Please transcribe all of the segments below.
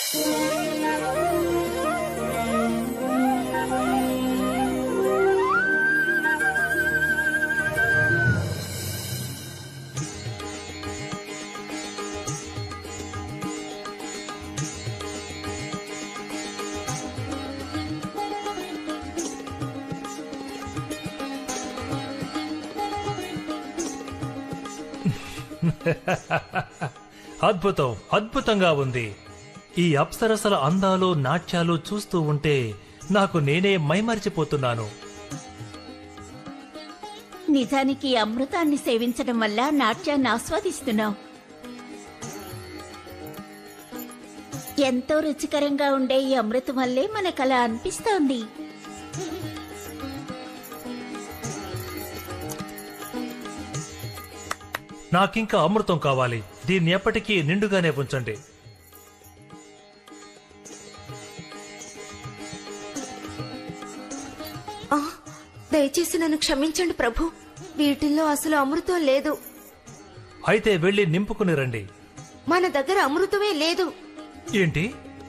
అద్భుతం అద్భుతంగా ఉంది ఈ అప్సరసల అందాలు నాట్యాలు చూస్తూ ఉంటే నాకు నేనే మైమరిచిపోతున్నాను నిజానికి అమృతాన్ని సేవించడం వల్ల నాట్యాన్ని ఆస్వాదిస్తున్నాం ఎంతో రుచికరంగా ఉండే ఈ అమృతం వల్లే మనకు అలా అనిపిస్తోంది నాకింకా అమృతం కావాలి దీన్ని ఎప్పటికీ నిండుగానే ఉంచండి ఆ, దయచేసి నన్ను క్షమించండి ప్రభు వీటిల్లో అసలు అమృతం లేదు అయితే వెళ్లి నింపుకుని రండి మన దగ్గర అమృతమే లేదు ఏంటి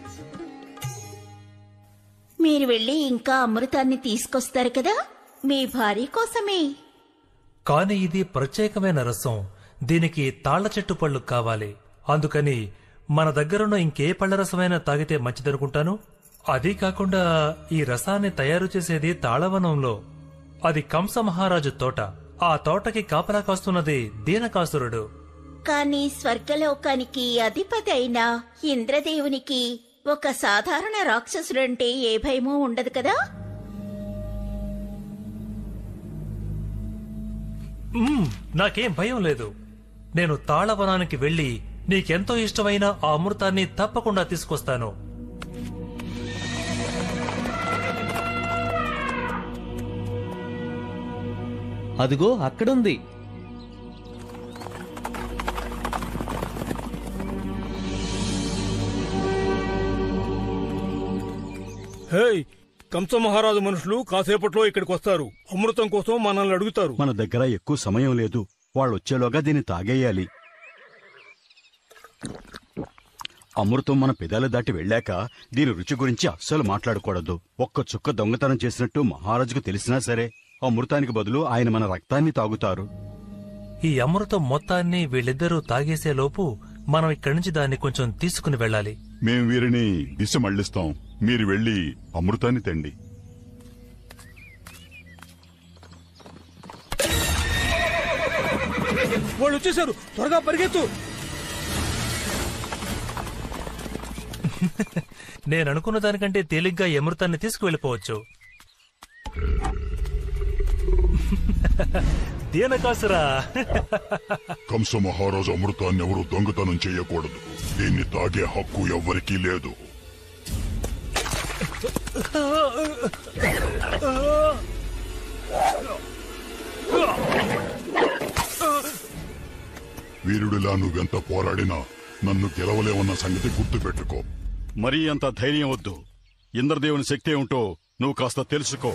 మీరు వెళ్ళి ఇంకా అమృతాన్ని తీసుకొస్తారు కదా మీ భార్య కోసమే కాని ఇది ప్రత్యేకమైన రసం దీనికి తాళ్ల చెట్టు పళ్ళు కావాలి అందుకని మన దగ్గరున్న ఇంకే పళ్ళ రసమైనా తాగితే మంచిదనుకుంటాను అదీ కాకుండా ఈ రసాన్ని తయారు చేసేది తాళవనంలో అది కంస మహారాజు తోట ఆ తోటకి కాపలా కాస్తున్నది దీనకాసురుడు కానీ స్వర్గలోకానికి అధిపతి అయిన ఇంద్రదేవునికి ఒక సాధారణ రాక్షసుడంటే ఏ భయమూ ఉండదు కదా మ్మ్, నాకేం భయం లేదు నేను తాళవనానికి వెళ్లి నీకెంతో ఇష్టమైన ఆ అమృతాన్ని తప్పకుండా తీసుకొస్తాను అదిగో అక్కడుంది హేయ్ కంస మహారాజు మనుషులు కాసేపట్లో ఇక్కడికి వస్తారు అమృతం కోసం మనల్ని అడుగుతారు మన దగ్గర ఎక్కువ సమయం లేదు వాళ్ళొచ్చేలోగా దీన్ని తాగేయాలి అమృతం మన పెదాలు దాటి వెళ్ళాక దీని రుచి గురించి అస్సలు మాట్లాడకూడదు ఒక్క చుక్క దొంగతనం చేసినట్టు మహారాజుకు తెలిసినా సరే అమృతానికి బదులు ఆయన మన రక్తాన్ని తాగుతారు ఈ అమృతం మొత్తాన్ని వీళ్ళిద్దరూ తాగేసేలోపు మనం ఇక్కడి నుంచి దాన్ని కొంచెం తీసుకుని వెళ్ళాలి మేం వీరిని దిశ మళ్లిస్తాం మీరు వెళ్లి అమృతాన్ని తండి వాళ్ళు వచ్చేసారు త్వరగా పరిగెత్తు నేను అనుకున్న దానికంటే తేలిగ్గా ఈ అమృతాన్ని తీసుకువెళ్ళిపోవచ్చు దీనకాసురా కంస మహారాజు అమృతాన్ని ఎవరు దొంగతనం చేయకూడదు దీన్ని తాగే హక్కు ఎవ్వరికీ లేదు వీరుడిలా నువ్వెంత పోరాడినా నన్ను గెలవలేవన్న సంగతి గుర్తుపెట్టుకో మరీ అంత ధైర్యం వద్దు ఇంద్రదేవుని శక్తి ఏమిటో నువ్వు కాస్త తెలుసుకో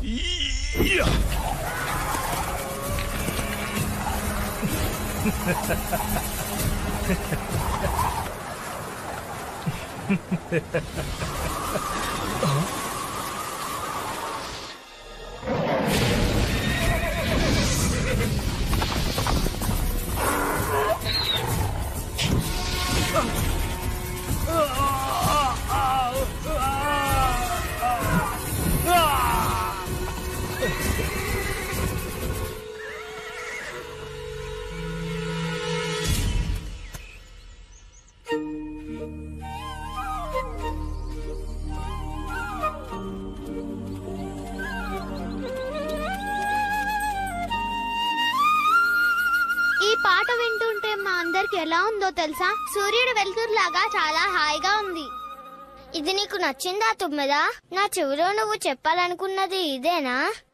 ఈ పాట వింటుంటే మా అందరికి ఎలా ఉందో తెలుసా సూర్యుడు వెలుతురులాగా చాలా హాయిగా ఉంది ఇది నీకు నచ్చిందా తుమ్మెదా నా చెవిలో నువ్వు చెప్పాలనుకున్నది ఇదేనా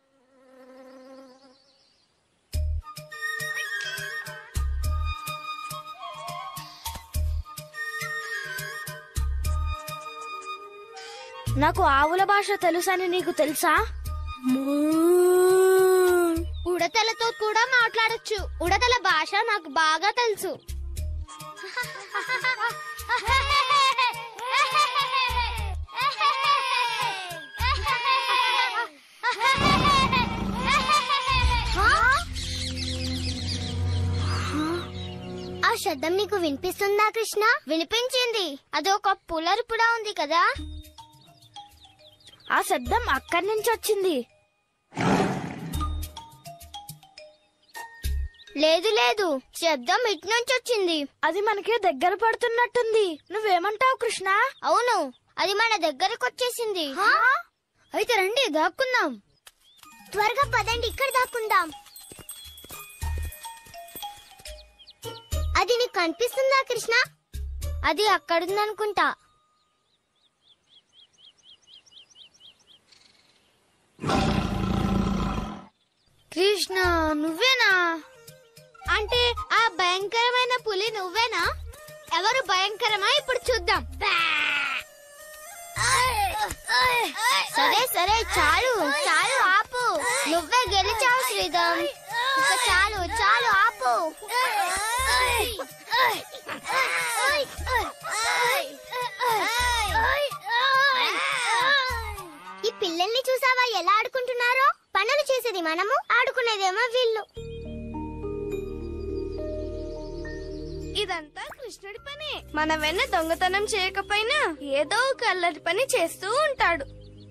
నాకు ఆవుల భాష తెలుసని నీకు తెలుసా ఉడతలతో కూడా మాట్లాడొచ్చు ఉడతల భాష నాకు బాగా తెలుసు శబ్దం నీకు వినిపిస్తుందా కృష్ణ వినిపించింది అదొక పులరుపుడా ఉంది కదా ఆ శబ్దం అక్కడి నుంచి వచ్చింది లేదు లేదు శబ్దం ఇటు నుంచి వచ్చింది అది మనకి దగ్గర పడుతున్నట్టుంది నువ్వేమంటావు కృష్ణ అవును అది మన దగ్గరకు వచ్చేసింది అయితే రండి దాక్కుందాం త్వరగా పదండి ఇక్కడ దాక్కుందాం అది నీకు కనిపిస్తుందా కృష్ణ అది అక్కడుందనుకుంటా కృష్ణ నువ్వేనా అంటే ఆ భయంకరమైన పులి నువ్వేనా ఎవరు భయంకరమా ఇప్పుడు చూద్దాం సరే సరే చాలు చాలు ఆపు నువ్వే గెలిచావు శ్రీధం ఇక చాలు చాలు ఆపు ఈ పిల్లల్ని చూసావా ఎలా ఆడుకుంటున్నారో పనులు చేసేది మనము ఆడుకునేదేమో వీళ్ళు ఇదంతా కృష్ణుడి పని మన వెన్న దొంగతనం చేయకపోయినా ఏదో ఒక అల్లరి పని చేస్తూ ఉంటాడు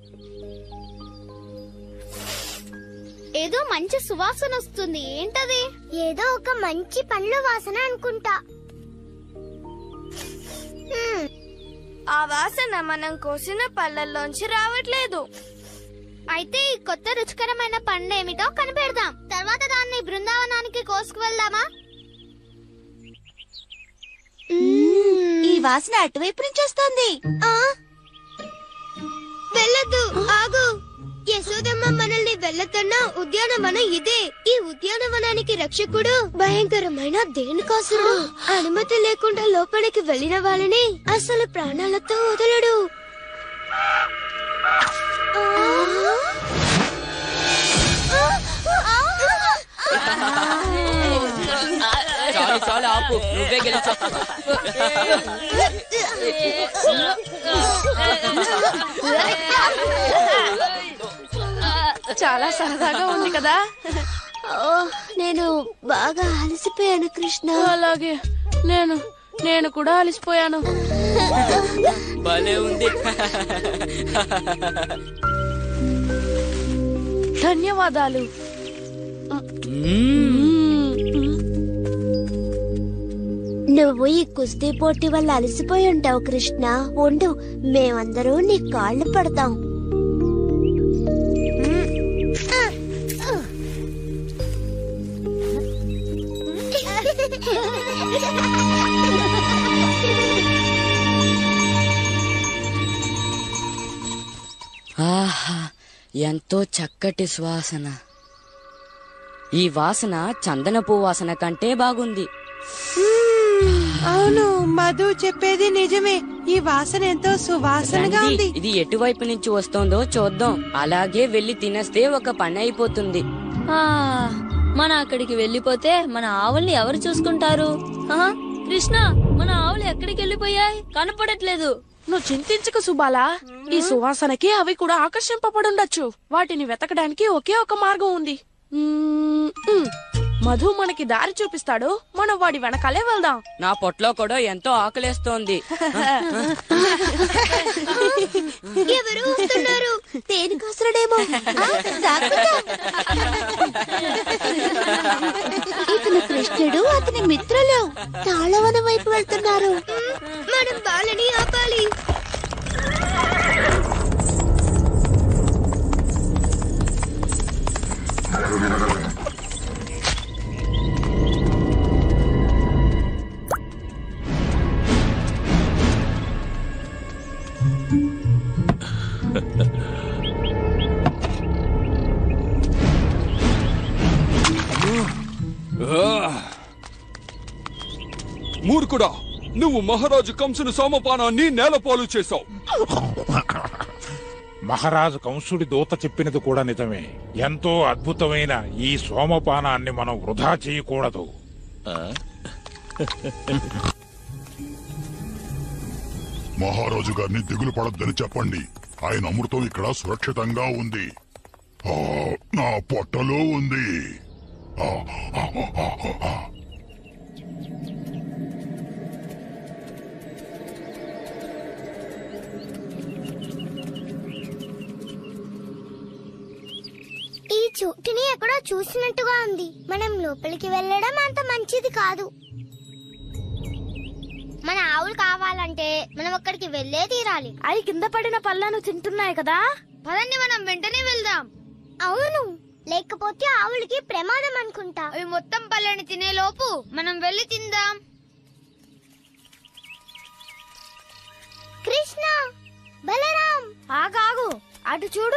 ఏదో మంచి సువాసన వస్తుంది ఏంటది ఏదో ఒక మంచి పండ్ల వాసన అనుకుంటా హ్మ్, ఆ వాసన మనం కోసిన పళ్ళల్లోంచి రావట్లేదు అయితే ఈ కొత్త రుచికరమైన పండు ఏమిటో కనిపెడదాం తర్వాత దాన్ని బృందావనానికి కోసుకువెళ్దామా ఈ వాసన అటువైపు నుంచి వస్తుంది వెళ్ళొద్దు ఆగు యశోదమ్మ మనల్ని వెళ్ళొద్దన్న ఉద్యానవనం ఇదే ఈ ఉద్యానవనానికి రక్షకుడు భయంకరమైన దేనికాసురుడు అనుమతి లేకుండా లోపలికి వెళ్ళిన వాళ్ళని అసలు ప్రాణాలతో వదలడు చాలు చాలు ఆపు నువ్వే గెలిచావు చాలా సరదాగా ఉంది కదా నేను బాగా అలసిపోయాను కృష్ణ అలాగే నేను నేను కూడా అలసిపోయాను భలే ఉంది ధన్యవాదాలు నువ్వు ఈ కుస్తీ పోటీ వల్ల అలసిపోయి ఉంటావు కృష్ణ ఉండు మేమందరూ నీ కాళ్ళు పడతాం ఆహా ఎంతో చక్కటి సువాసన ఈ వాసన చందనపు వాసన కంటే బాగుంది అవును మధు చెప్పేది నిజమే ఈ వాసన ఎంతో సువాసనగా రండి, ఉంది ఇది ఎటువైపు నుంచి వస్తోందో చూద్దాం అలాగే వెళ్లి తినేస్తే ఒక పని అయిపోతుంది ఆ, మన అక్కడికి వెళ్ళిపోతే మన ఆవుల్ని ఎవరు చూసుకుంటారు ఆహా, కృష్ణ మన ఆవులు ఎక్కడికి వెళ్ళిపోయాయి కనపడట్లేదు నువ్వు చింతించకు సుబాలా ఈ సువాసనకి అవి కూడా ఆకర్షింపబడుండొచ్చు వాటిని వెతకడానికి ఒకే ఒక మార్గం ఉంది మ్మ్, మ్మ్. మధు మనకి దారి చూపిస్తాడు మనం వాడి వెనకాలే వెళ్దాం నా పొట్లో కూడా ఎంతో ఆకలేస్తోంది ఎవరు వస్తున్నారు దేనికోసరడేమో ఇతను కృష్ణుడు అతని మిత్రులు తాళవనం వైపు వెళ్తున్నారు మనం బాలని ఆపాలి మూర్ఖుడా నువ్వు మహారాజు కంసుని సోమపానాన్ని నేలపాలు చేశావు మహారాజు కంసుడి దూత చెప్పినది కూడా నిజమే ఎంతో అద్భుతమైన ఈ సోమపానాన్ని మనం వృధా చేయకూడదు మహారాజు గారిని దిగులు పడద్దని చెప్పండి ఆయన అమృతం ఇక్కడ సురక్షితంగా ఉంది ఆ, నా పొట్టలో ఉంది ఆ, ఆ, ఆ, ఆ, ఆ. చోటుని ఎక్కడో చూసినట్టుగా ఉంది మనం లోపలికి వెళ్ళడం అంత మంచిది కాదు మన ఆవులు కావాలంటే మనం అక్కడికి వెళ్ళే తీరాలి అవి కింద పడిన పళ్ళను తింటున్నాయి కదా పదండి మనం వెంటనే వెళ్దాం అవును లేకపోతే ఆవులకి ప్రమాదం అనుకుంటా అవి మొత్తం పళ్ళని తినే లోపు మనం వెళ్ళి తిందాం కృష్ణ బలరాం ఆగాగు అటు చూడు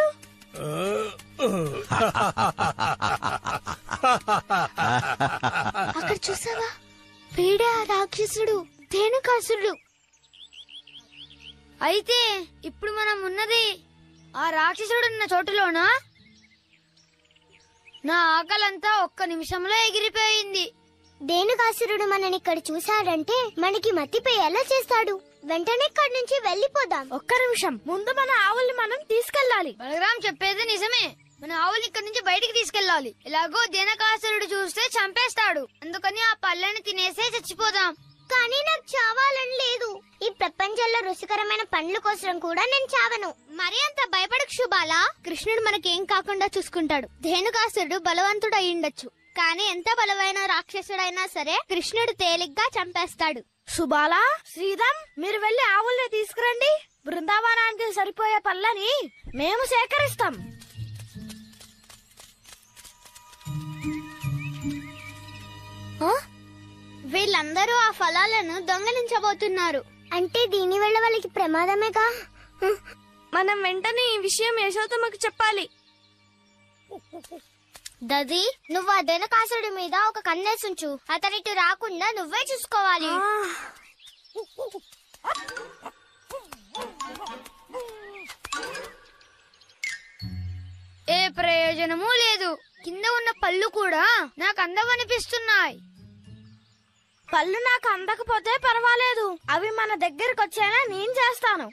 అక్కడ చూసావా వీడే ఆ రాక్షసుడు తేనుకాసుడు అయితే ఇప్పుడు మనం ఉన్నది ఆ రాక్షసుడు ఉన్న చోటులోనా నా ఆకలంతా ఒక్క నిమిషంలో ఎగిరిపోయింది దేనుకాసురుడు మనని ఇక్కడ చూశాడంటే మనకి మతిపోయేలా చేస్తాడు వెంటనే ఇక్కడి నుంచి వెళ్ళిపోదాం ఒక్క నిమిషం ముందు మన ఆవుల్ని మనం తీసుకెళ్ళాలి బలరాం చెప్పేది నిజమే మన ఆవుల్ని ఇక్కడి నుంచి బయటికి తీసుకెళ్లాలి ఎలాగో దేనకాసురుడు చూస్తే చంపేస్తాడు అందుకని ఆ పళ్ళని తినేసే చచ్చిపోదాం కానీ నాకు చావాలని లేదు ఈ ప్రపంచంలో రుచికరమైన పండ్ల కోసం కూడా నేను చావను మరి అంత భయపడకు శుభాలా కృష్ణుడు మనకేం కాకుండా చూసుకుంటాడు ధేనుకాసురుడు బలవంతుడు అయ్యుండొచ్చు కానీ ఎంత బలమైన రాక్షసుడైనా సరే కృష్ణుడు తేలిగ్గా చంపేస్తాడు సుబాలా శ్రీధం మీరు వెళ్ళి ఆవుల్ని తీసుకురండి బృందావనానికి సరిపోయే పళ్ళని మేము సేకరిస్తాం ఆ? వీళ్ళందరూ ఆ ఫలాలను దొంగలించబోతున్నారు అంటే దీని వల్ల వాళ్ళకి ప్రమాదమేగా మనం వెంటనే ఈ విషయం యశోతమ్మకు చెప్పాలి దది నువ్వు ఆ దెనకాసుడి మీద ఒక కన్నేసుంచు అతనిటి రాకుండా నువ్వే చూసుకోవాలి ఏ ప్రయోజనమూ లేదు కింద ఉన్న పళ్ళు కూడా నాకు అందమనిపిస్తున్నాయి పళ్ళు నాకు అందకపోతే పర్వాలేదు అవి మన దగ్గరకు వచ్చేనా నేను చేస్తాను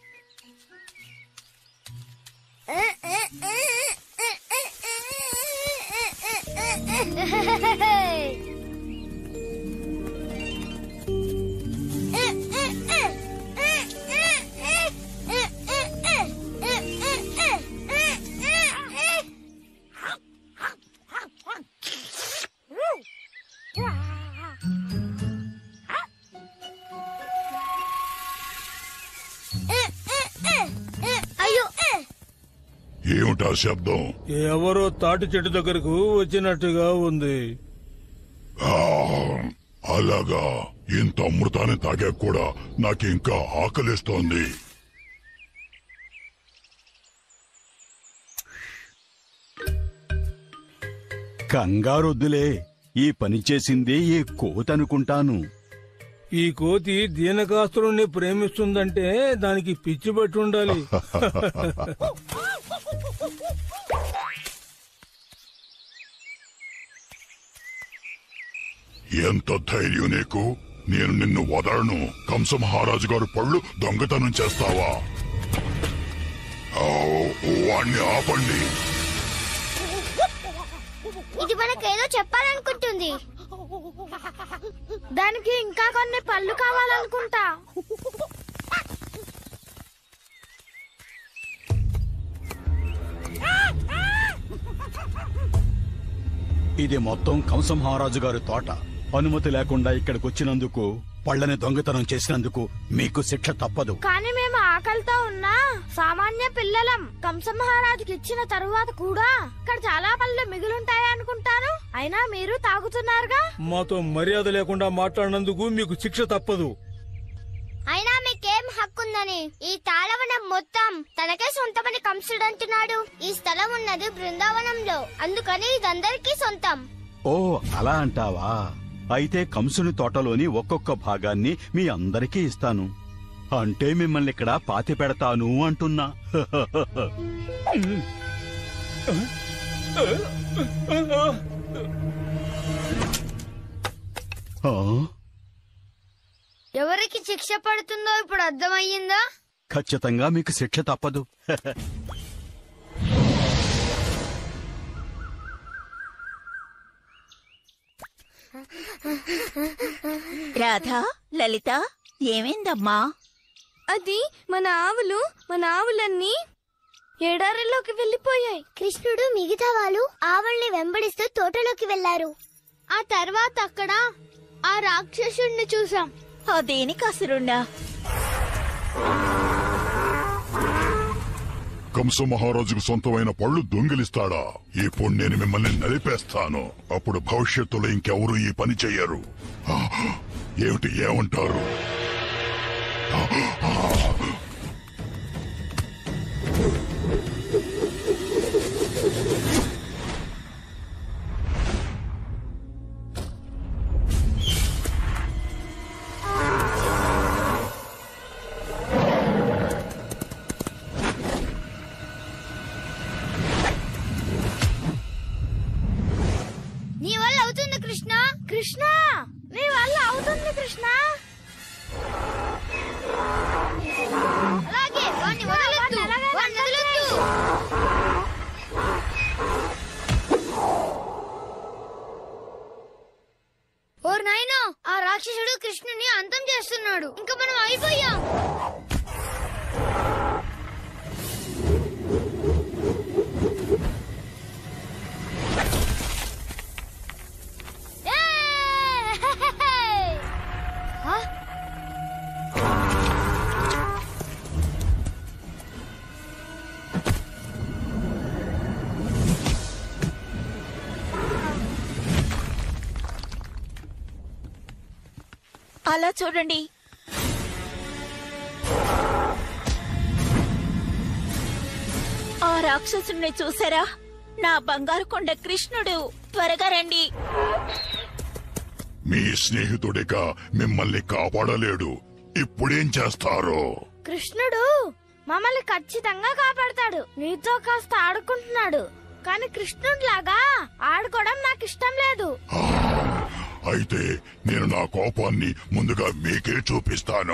అయ్యో ఏమిటా శబ్దం ఎవరో తాటి చెట్టు దగ్గరకు వచ్చినట్టుగా ఉంది ఆ, అలాగా ఇంత అమృతాన్ని తాగాక కూడా నాకింకా ఆకలిస్తోంది కంగారొద్దులే ఈ పని చేసింది ఈ కోతనుకుంటాను ఈ కోతి దీనకాస్తుని ప్రేమిస్తుందంటే దానికి పిచ్చి పట్టి ఉండాలి ఎంత ధైర్యం నీకు నేను నిన్ను వదలను కంస మహారాజు గారు పళ్ళు దొంగతనం చేస్తావా ఆ, వాణ్ణి ఆపండి ఇది మనకేదో చెప్పాలనుకుంటుంది దానికి ఇంకా కొన్ని పళ్ళు కావాలనుకుంటా ఇది మొత్తం కంస మహారాజు గారి తోట అనుమతి లేకుండా ఇక్కడికి వచ్చినందుకు పళ్ళని దొంగతనం చేసినందుకు మీకు శిక్ష తప్పదు కానీ మేము ఆకలితో ఉన్నా సామాన్య పిల్లలం కంసమహారాజుకి ఇచ్చిన తరువాత కూడా ఇక్కడ చాలా పళ్ళు మిగులుంటాయి అనుకుంటాను అయినా మీరు తాగుతున్నారుగా మాతో మర్యాద లేకుండా మాట్లాడినందుకు మీకు శిక్ష తప్పదు అయినా మీకేం హక్కుందని ఈ తాళవనం మొత్తం తనకే సొంతమని కంసుడు అంటున్నాడు ఈ స్థలం ఉన్నది బృందావనంలో అందుకని ఇదందరికీ సొంతం ఓ అలా అంటావా అయితే కంసుని తోటలోని ఒక్కొక్క భాగాన్ని మీ అందరికీ ఇస్తాను అంటే మిమ్మల్ని ఇక్కడ పాతి పెడతాను అంటున్నా ఆ, ఎవరికి శిక్ష పడుతుందో ఇప్పుడు అర్థమయ్యిందా ఖచ్చితంగా మీకు శిక్ష తప్పదు రాధా లలిత ఏమైందమ్మా అది మన ఆవులు మన ఆవులన్నీ ఎడారిలోకి వెళ్ళిపోయాయి కృష్ణుడు మిగతా వాళ్ళు ఆవల్ని వెంబడిస్తూ తోటలోకి వెళ్లారు ఆ తర్వాత అక్కడ ఆ రాక్షసుడిని చూసాం ఆ దేనికాసురుణ్ణా కంస మహారాజుకు సొంతమైన పళ్ళు దొంగిలిస్తాడా ఇప్పుడు నేను మిమ్మల్ని నలిపేస్తాను అప్పుడు భవిష్యత్తులో ఇంకెవరూ ఈ పని చెయ్యరు ఆ, ఏమిటి ఏమంటారు నీ వల్ల అవుతుంది కృష్ణ కృష్ణ నీ వల్ల అవుతుంది కృష్ణ అలాగే వాణ్ణి వదలొద్దు వాణ్ణి వదలొద్దు ఓర్ నాయనా ఆ రాక్షసుడు కృష్ణుని అంతం చేస్తున్నాడు ఇంకా మనం అయిపోయాం ఏయ్! హ? అలా చూడండి ఆ రాక్షసుని చూసారా నా బంగారు కొండ కృష్ణుడు త్వరగా రండి మీ స్నేహితుడిగా మిమ్మల్ని కాపాడలేడు ఇప్పుడేం చేస్తారు కృష్ణుడు మమ్మల్ని ఖచ్చితంగా కాపాడతాడు నీతో కాస్త ఆడుకుంటున్నాడు కానీ కృష్ణుడిలాగా ఆడుకోవడం నాకు ఇష్టం లేదు అయితే నేను నా కోపాన్ని ముందుగా మీకే చూపిస్తాను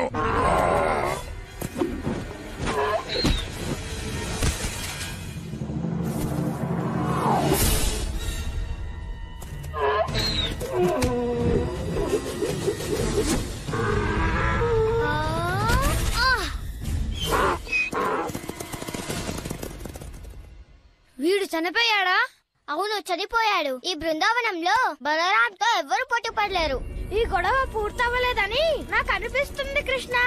వీడు చనిపోయాడా అవును చనిపోయాడు ఈ బృందావనంలో బలరాంతో ఎవ్వరు పోటీ పడలేరు ఈ గొడవ పూర్తవ్వలేదని నాకు అనిపిస్తుంది కృష్ణ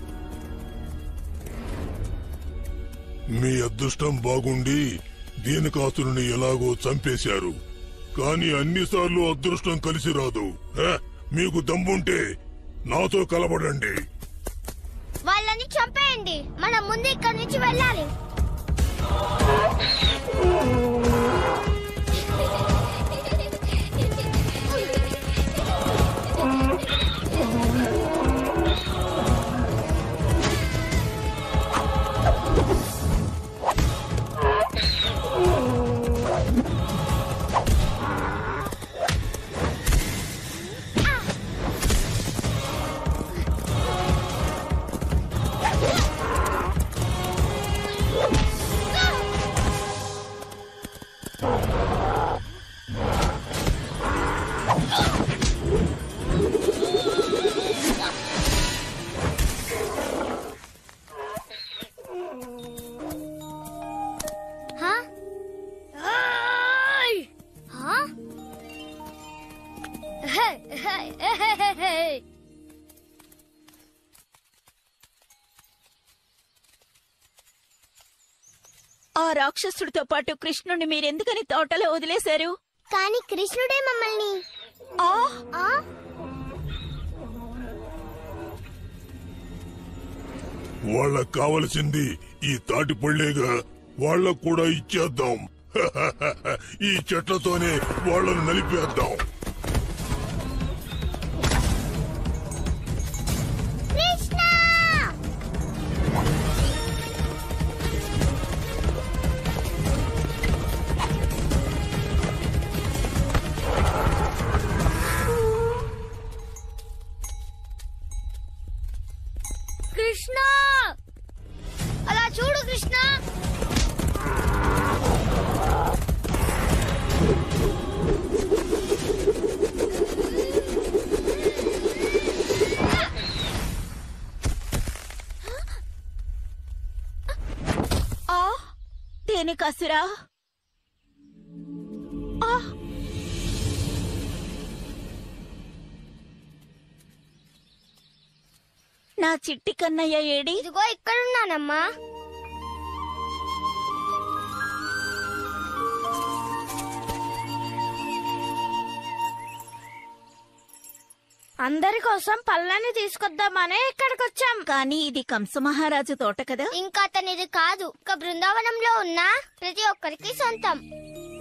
మీ అదృష్టం బాగుండి దీనకాసురుని ఎలాగో చంపేశారు కాని అన్నిసార్లు అదృష్టం కలిసి రాదు హ, మీకు దమ్ముంటే నాతో కలబడండి వాళ్ళని చంపేయండి మనం ముందు ఇక్కడి నుంచి వెళ్ళాలి హా? ఆయ్! హా? హే, హే, హే, హే, హే. ఆ రాక్షసుడితో పాటు కృష్ణుడిని మీరెందుకని తోటలో వదిలేశారు కానీ కృష్ణుడే మమ్మల్ని ఆ ఆ? వాళ్ళకు కావలసింది ఈ తాటి పళ్ళేగా వాళ్ళకు కూడా ఇచ్చేద్దాం ఈ చెట్లతోనే వాళ్ళను నలిపేద్దాం కృష్ణ కృష్ణ అలా చూడు కృష్ణ దేనికాసురా ఆ! నా చిట్టి కన్నయ్య ఏడి ఇదిగో ఇక్కడున్నానమ్మా అందరి కోసం పళ్ళని తీసుకొద్దామనే ఇక్కడికి వచ్చాం కానీ ఇది కంసమహారాజు తోట కదా ఇంకా అతనిది కాదు ఒక బృందావనంలో ఉన్న ప్రతి ఒక్కరికి సొంతం